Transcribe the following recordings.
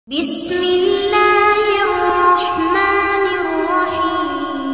بسم الله الرحمن الرحيم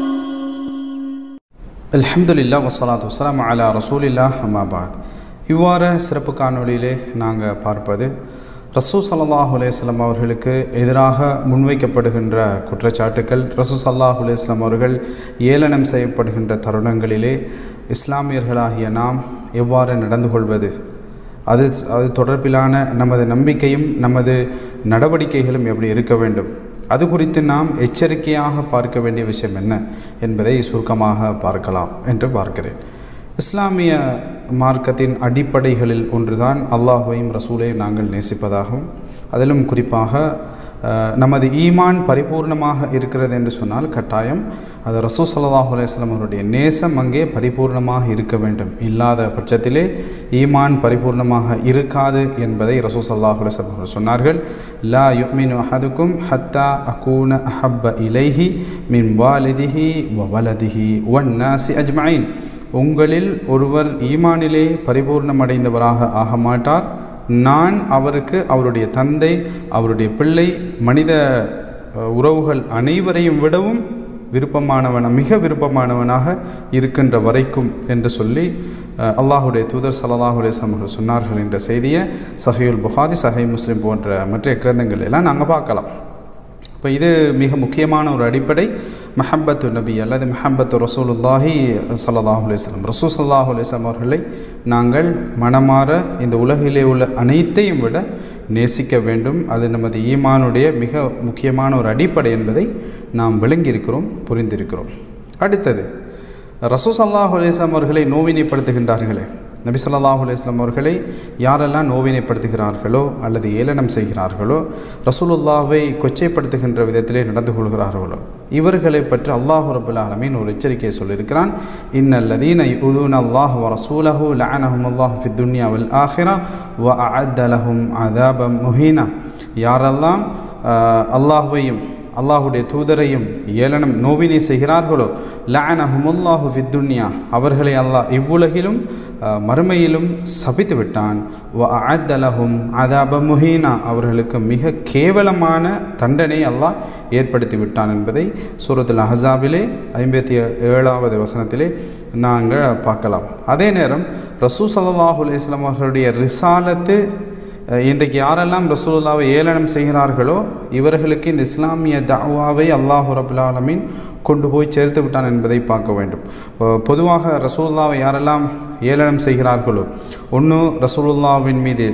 அல்ஹம்துலில்லா வஸ்ஸலாத்து வஸ்ஸலாமு அலா ரசூலில்லா அம்மாபாத் இவ்வாறு சிறப்பு காணொளியிலே நாங்கள் பார்ப்பது ரசூ சல்லாஹ் அலையம் அவர்களுக்கு எதிராக முன்வைக்கப்படுகின்ற குற்றச்சாட்டுக்கள் ரசூ சல்லாஹ் அலையம் அவர்கள் ஏளனம் செய்யப்படுகின்ற தருணங்களிலே இஸ்லாமியர்களாகிய நாம் எவ்வாறு நடந்து கொள்வது அது அது தொடர்பிலான நமது நம்பிக்கையும் நமது நடவடிக்கைகளும் எப்படி இருக்க வேண்டும் அது குறித்து நாம் எச்சரிக்கையாக பார்க்க வேண்டிய விஷயம் என்ன என்பதை சுருக்கமாக பார்க்கலாம் என்று பார்க்கிறேன் இஸ்லாமிய மார்க்கத்தின் அடிப்படைகளில் ஒன்றுதான் அல்லாஹுவையும் ரசூலையும் நாங்கள் நேசிப்பதாகும் அதிலும் குறிப்பாக அஹ், நமது ஈமான் பரிபூர்ணமாக இருக்கிறது என்று சொன்னால் கட்டாயம் அது ரசூ சல்லாஹூ அலையம் அவருடைய நேசம் அங்கே பரிபூர்ணமாக இருக்க வேண்டும் இல்லாத பட்சத்திலே ஈமான் பரிபூர்ணமாக இருக்காது என்பதை ரசூ சல்லாஹூ அலையம் அவர்கள் சொன்னார்கள் லா யுமினு அஹதுக்கும் ஹத்தா அகூன அஹப்ப இலைஹி மின் வாலிதிஹி வ வலதிஹி ஒன் நாசி அஜ்மாயின் உங்களில் ஒருவர் ஈமானிலே பரிபூர்ணமடைந்தவராக ஆக மாட்டார் நான் அவருக்கு அவருடைய தந்தை அவருடைய பிள்ளை மனித அஹ், உறவுகள் அனைவரையும் விடவும் விருப்பமானவன மிக விருப்பமானவனாக இருக்கின்ற வரைக்கும் என்று சொல்லி அஹ், அல்லாஹுடைய தூதர் சல்லாஹூ அவர்கள் சொன்னார்கள் என்ற செய்தியை சஹியுல் புகாரி சஹை முஸ்லிம் போன்ற மற்ற கிரந்தங்கள் எல்லாம் நாங்கள் பார்க்கலாம் இப்போ இது மிக முக்கியமான ஒரு அடிப்படை மஹப்பத்து நபி அல்லது மஹப்பத்து ரசூலுல்லாஹி சல்லாஹூ அலிஸ்லாம் ரசூல் சல்லாஹூ அலிஸ்லாம் அவர்களை நாங்கள் மனமாற இந்த உலகிலே உள்ள அனைத்தையும் விட நேசிக்க வேண்டும் அது நமது ஈமானுடைய மிக முக்கியமான ஒரு அடிப்படை என்பதை நாம் விளங்கியிருக்கிறோம் புரிந்திருக்கிறோம் அடுத்தது ரசூ சல்லாஹூ அலிஸ்லாம் அவர்களை நோவினைப்படுத்துகின்றார்களே நபி ஸல்லல்லாஹு அலைஹி வஸல்லம் அவர்களை யாரெல்லாம் நோவினைப்படுத்துகிறார்களோ அல்லது ஏளனம் செய்கிறார்களோ ரசூலுல்லாவை கொச்சைப்படுத்துகின்ற விதத்திலே நடந்து கொள்கிறார்களோ இவர்களை பற்றி அல்லாஹு ரபுல் ஆலமீன் ஒரு எச்சரிக்கையை சொல்லியிருக்கிறான் இன்னல்லதீன யுதூன் அல்லாஹ் வ ரசூலஹு லஅனஹும் அல்லாஹ் ஃபித் துன்யா வல் ஆஹிரா வ அஅத்த லஹும் அதாபம் முஹீனா யாரெல்லாம் ஆஹ், அல்லாஹ்வையும் அல்லாஹுடைய தூதரையும் ஏளனம் நோவினை செய்கிறார்களோ லஅனஹுமுல்லாஹு ஃபித்துன்யா அவர்களை அல்லாஹ் இவ்வுலகிலும் அஹ், மறுமையிலும் சபித்து விட்டான் வ அஅத்தலஹும் அதாப முஹீனா அவர்களுக்கு மிக கேவலமான தண்டனை அல்லாஹ் ஏற்படுத்தி விட்டான் என்பதை சூரத்துல் அஹஸாபிலே ஐம்பத்தி ஏழாவது வசனத்திலே நாங்கள் பார்க்கலாம் அதே நேரம் ரசூ சல்லாஹூ அலையம் அவர்களுடைய ரிசாலத்து அஹ் இன்றைக்கு யாரெல்லாம் ரசூலுல்லாவை ஏளனம் செய்கிறார்களோ இவர்களுக்கு இந்த இஸ்லாமிய தாவாவை அல்லாஹு ரபுல் ஆலமீன் கொண்டு போய் சேர்த்து விட்டான் என்பதை பார்க்க வேண்டும் அஹ் பொதுவாக ரசூலுல்லாவை யாரெல்லாம் ஏளனம் செய்கிறார்களோ ஒன்று ரசூலுல்லாவின் மீது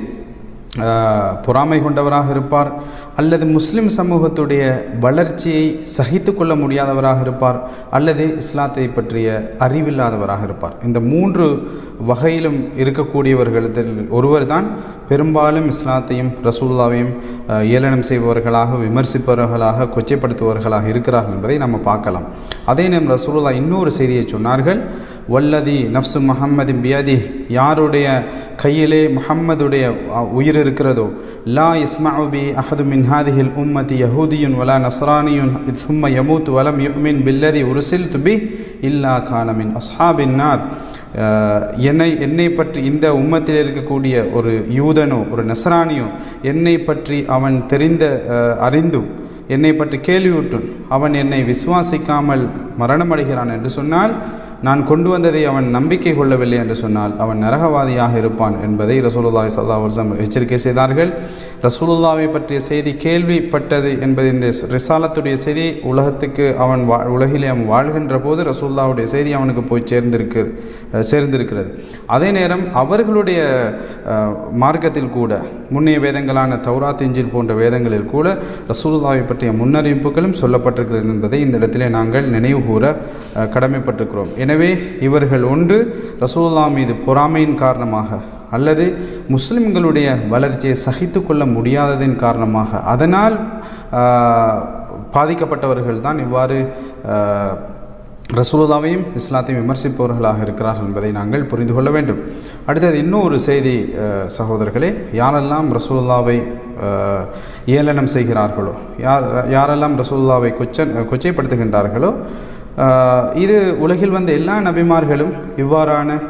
அஹ், பொறாமை கொண்டவராக இருப்பார் அல்லது முஸ்லிம் சமூகத்துடைய வளர்ச்சியை சகித்து கொள்ள முடியாதவராக இருப்பார் அல்லது இஸ்லாத்தை பற்றிய அறிவில்லாதவராக இருப்பார் இந்த மூன்று வகையிலும் இருக்கக்கூடியவர்களில் ஒருவர் தான் பெரும்பாலும் இஸ்லாத்தையும் ரசூல்லாவையும் அஹ், ஏளனம் செய்பவர்களாக விமர்சிப்பவர்களாக கொச்சைப்படுத்துபவர்களாக இருக்கிறார்கள் என்பதை நம்ம பார்க்கலாம் அதே நேரம் ரசூலுல்லா இன்னொரு செய்தியை சொன்னார்கள் வல்லதி நஃப்சு முஹம்மதின் பியதி யாருடைய கையிலே முஹம்மதுடைய அஹ், உயிர் இருக்கிறதோ லா இஸ்மாஉ பி அஹது மின் ஹாதிஹில் உம்மதி யஹூதியுன் வலா நஸ்ரானியுன் சும்ம யமூத் வலம் யுமின் பில்லதி உருசில் துபி இல்லா கானமின் அஸ்ஹாபின் நார் அஹ், என்னை என்னை பற்றி இந்த உம்மத்தில் இருக்கக்கூடிய ஒரு யூதனோ ஒரு நஸ்ரானியோ என்னை பற்றி அவன் தெரிந்த அஹ், அறிந்தும் என்னை பற்றி கேள்வியுற்றும் அவன் என்னை விசுவாசிக்காமல் மரணமடைகிறான் என்று சொன்னால் நான் கொண்டு வந்ததை அவன் நம்பிக்கை கொள்ளவில்லை என்று சொன்னால் அவன் நரகவாதியாக இருப்பான் என்பதை ரசூலுல்லாஹி ஸல்லல்லாஹு அலைஹி வஸல்லம் எச்சரிக்கை செய்தார்கள் ரசூலுல்லாவை பற்றிய செய்தி கேள்விப்பட்டது என்பது இந்த ரிசாலத்துடைய செய்தி உலகத்துக்கு அவன் வா உலகிலே அவன் வாழ்கின்ற போது ரசூலுல்லாவுடைய செய்தி அவனுக்கு போய் சேர்ந்திருக்கு அஹ், சேர்ந்திருக்கிறது அதே நேரம் அவர்களுடைய அஹ், மார்க்கத்தில் கூட முன்னைய வேதங்களான தௌராத் இஞ்சில் போன்ற வேதங்களில் கூட ரசூலுல்லாவை பற்றிய முன்னறிவிப்புகளும் சொல்லப்பட்டிருக்கிறது என்பதை இந்த இடத்திலே நாங்கள் நினைவு கூற அஹ், கடமைப்பட்டிருக்கிறோம் எனவே இவர்கள் ஒன்று ரசூலுல்லா மீது பொறாமையின் காரணமாக அல்லது முஸ்லிம்களுடைய வளர்ச்சியை சகித்து கொள்ள முடியாததின் காரணமாக அதனால் ஆஹ், பாதிக்கப்பட்டவர்கள் தான் இவ்வாறு ஆஹ், ரசூலுல்லாவையும் இஸ்லாத்தையும் விமர்சிப்பவர்களாக இருக்கிறார்கள் என்பதை நாங்கள் புரிந்து கொள்ள வேண்டும் அடுத்தது இன்னொரு செய்தி அஹ், சகோதரர்களே யாரெல்லாம் ரசூலுல்லாவை அஹ், ஏளனம் செய்கிறார்களோ யார் யாரெல்லாம் ரசூலுல்லாவை கொச்ச கொச்சைப்படுத்துகின்றார்களோ அஹ், இது உலகில் வந்த எல்லா நபிமார்களும் இவ்வாறான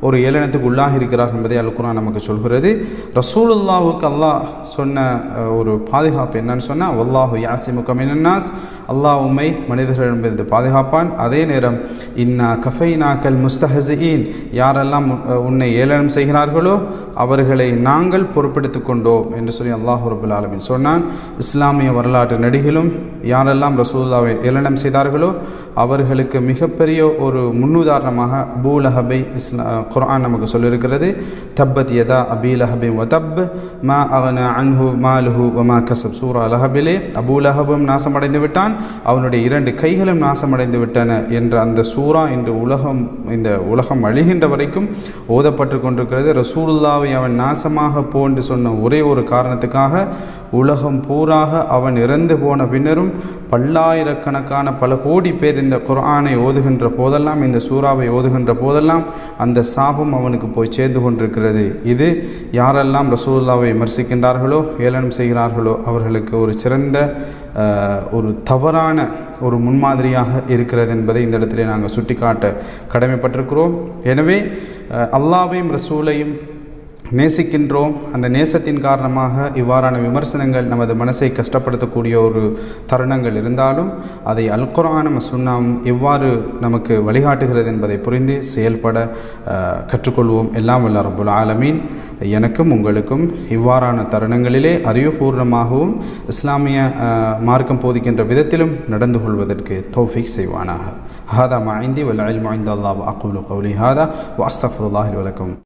ஒரு ஏளனத்துக்கு உள்ளாகி இருக்கிறார் என்பதை அல் குர்ஆன் நமக்கு சொல்கிறது ரசூலுல்லாவுக்கு அல்லாஹ் சொன்ன அஹ், ஒரு பாதுகாப்பு என்னன்னு சொன்னால் வல்லாஹு யாசிமுக மினன்னாஸ் அல்லாஹ் உம்மை மனிதர்களிடமிருந்து பாதுகாப்பான் அதே நேரம் இன்னா கஃபைனாக்கல் முஸ்தஹசியின் யாரெல்லாம் உன்- அஹ், உன்னை ஏளனம் செய்கிறார்களோ அவர்களை நாங்கள் பொறுப்பெடுத்துக் கொண்டோம் என்று சொல்லி அல்லாஹ் ரபுல் ஆலமின் சொன்னான் இஸ்லாமிய வரலாற்று நடிகிலும் யாரெல்லாம் ரசூல்லாவை ஏளனம் செய்தார்களோ அவர்களுக்கு மிகப்பெரிய ஒரு முன்னுதாரணமாக அபூ லஹபை இஸ்லா குர்ஆன் நமக்கு சொல்லியிருக்கிறது தப்பத் யதா அபீ லஹபை வதப் மா அகன அன்ஹு மாலுஹு வமா கசப் சூரா லஹபிலே அபூ லஹபும் நாசமடைந்து விட்டான் அவனுடைய இரண்டு கைகளும் நாசமடைந்து விட்டன என்ற அந்த சூரா இன்று உலகம் இந்த உலகம் அழிகின்ற வரைக்கும் ஓதப்பட்டு கொண்டிருக்கிறது ரசூலுல்லாவை அவன் நாசமாக போன்று சொன்ன ஒரே ஒரு காரணத்துக்காக உலகம் பூராக அவன் இறந்து போன பின்னரும் பல்லாயிரக்கணக்கான பல கோடி பேர் இந்த குர்ஆனை ஓதுகின்ற போதெல்லாம் இந்த சூறாவை ஓதுகின்ற போதெல்லாம் அந்த சாபம் அவனுக்கு போய் சேர்ந்து கொண்டிருக்கிறது இது யாரெல்லாம் ரசூலுல்லாவை விமர்சிக்கின்றார்களோ ஏளனம் செய்கிறார்களோ அவர்களுக்கு ஒரு சிறந்த அஹ், ஒரு தவறான ஒரு முன்மாதிரியாக இருக்கிறது என்பதை இந்த இடத்திலே நாங்கள் சுட்டிக்காட்ட கடமைப்பட்டிருக்கிறோம் எனவே அஹ், அல்லாவையும் ரசூலையும் நேசிக்கின்றோம் அந்த நேசத்தின் காரணமாக இவ்வாறான விமர்சனங்கள் நமது மனசை கஷ்டப்படுத்தக்கூடிய ஒரு தருணங்கள் இருந்தாலும் அதை அல் குர்ஆனும் சுன்னாம் எவ்வாறு நமக்கு வழிகாட்டுகிறது என்பதை புரிந்து செயல்பட அஹ், கற்றுக்கொள்வோம் எல்லாம் வல்ல ரப்புல் ஆலமீன் எனக்கும் உங்களுக்கும் இவ்வாறான தருணங்களிலே அறிவுபூர்வமாகவும் இஸ்லாமிய அஹ், மார்க்கம் போதிக்கின்ற விதத்திலும் நடந்து கொள்வதற்கு தௌஃபீக் செய்வானாக هذا ما عندي والعلم عند الله وأقول قولي هذا وأستغفر الله لي ولكم